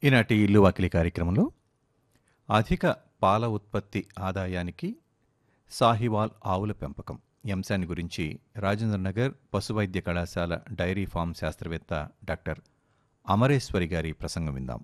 ఈనాటి ఇల్లు వాకిలి కార్యక్రమంలో అధిక పాల ఉత్పత్తి ఆదాయానికి సాహివాల్ ఆవుల పెంపకం ఈ అంశాన్ని గురించి రాజేంద్ర నగర్ పశువైద్య కళాశాల డైరీ ఫామ్ శాస్త్రవేత్త డాక్టర్ అమరేశ్వరి గారి ప్రసంగం విందాం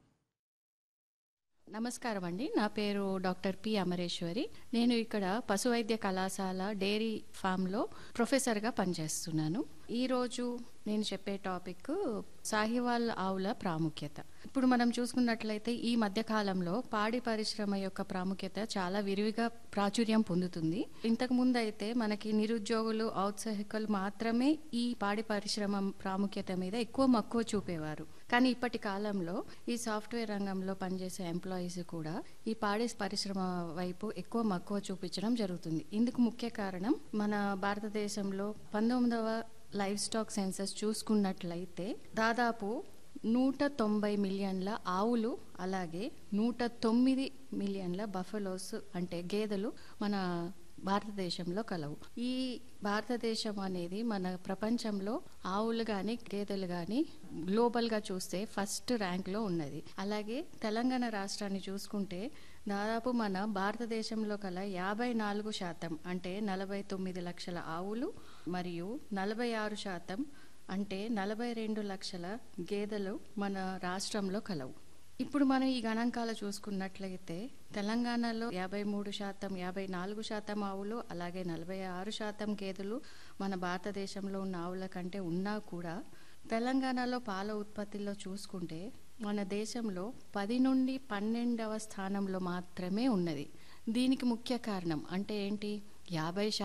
నమస్కారం అండి నా పేరు డాక్టర్ పి అమరేశ్వరి నేను ఇక్కడ పశువైద్య కళాశాల డైరీ ఫామ్లో ప్రొఫెసర్గా పనిచేస్తున్నాను ఈరోజు నేను చెప్పే టాపిక్ సాహివాల్ ఆవుల ప్రాముఖ్యత ఇప్పుడు మనం చూసుకున్నట్లయితే ఈ మధ్య కాలంలో పాడి పరిశ్రమ యొక్క ప్రాముఖ్యత చాలా విరివిగా ప్రాచుర్యం పొందుతుంది ఇంతకు ముందు అయితే మనకి నిరుద్యోగులు ఔత్సాహికులు మాత్రమే ఈ పాడి పరిశ్రమ ప్రాముఖ్యత మీద ఎక్కువ మక్కువ చూపేవారు కానీ ఇప్పటి కాలంలో ఈ సాఫ్ట్వేర్ రంగంలో పనిచేసే ఎంప్లాయీస్ కూడా ఈ పాడి పరిశ్రమ వైపు ఎక్కువ మక్కువ చూపించడం జరుగుతుంది ఇందుకు ముఖ్య కారణం మన భారతదేశంలో పంతొమ్మిదవ లైవ్ స్టాక్ సెన్సస్ చూసుకున్నట్లయితే దాదాపు నూట తొంభై మిలియన్ల ఆవులు అలాగే నూట తొమ్మిది మిలియన్ల బఫలోస్ అంటే గేదెలు మన భారతదేశంలో కలవు ఈ భారతదేశం అనేది మన ప్రపంచంలో ఆవులు కానీ గేదెలు కానీ గ్లోబల్గా చూస్తే ఫస్ట్ ర్యాంక్లో ఉన్నది అలాగే తెలంగాణ రాష్ట్రాన్ని చూసుకుంటే దాదాపు మన భారతదేశంలో కల యాభై నాలుగు శాతం అంటే నలభై తొమ్మిది లక్షల ఆవులు మరియు నలభై ఆరు శాతం అంటే నలభై రెండు లక్షల గేదెలు మన రాష్ట్రంలో కలవు ఇప్పుడు మనం ఈ గణాంకాలు చూసుకున్నట్లయితే తెలంగాణలో యాభై మూడు శాతం యాభై నాలుగు శాతం ఆవులు అలాగే నలభై ఆరు శాతం గేదెలు మన భారతదేశంలో ఉన్న ఆవుల కంటే ఉన్నా కూడా తెలంగాణలో పాల ఉత్పత్తిలో చూసుకుంటే మన దేశంలో పది నుండి పన్నెండవ స్థానంలో మాత్రమే ఉన్నది దీనికి ముఖ్య కారణం అంటే ఏంటి యాభై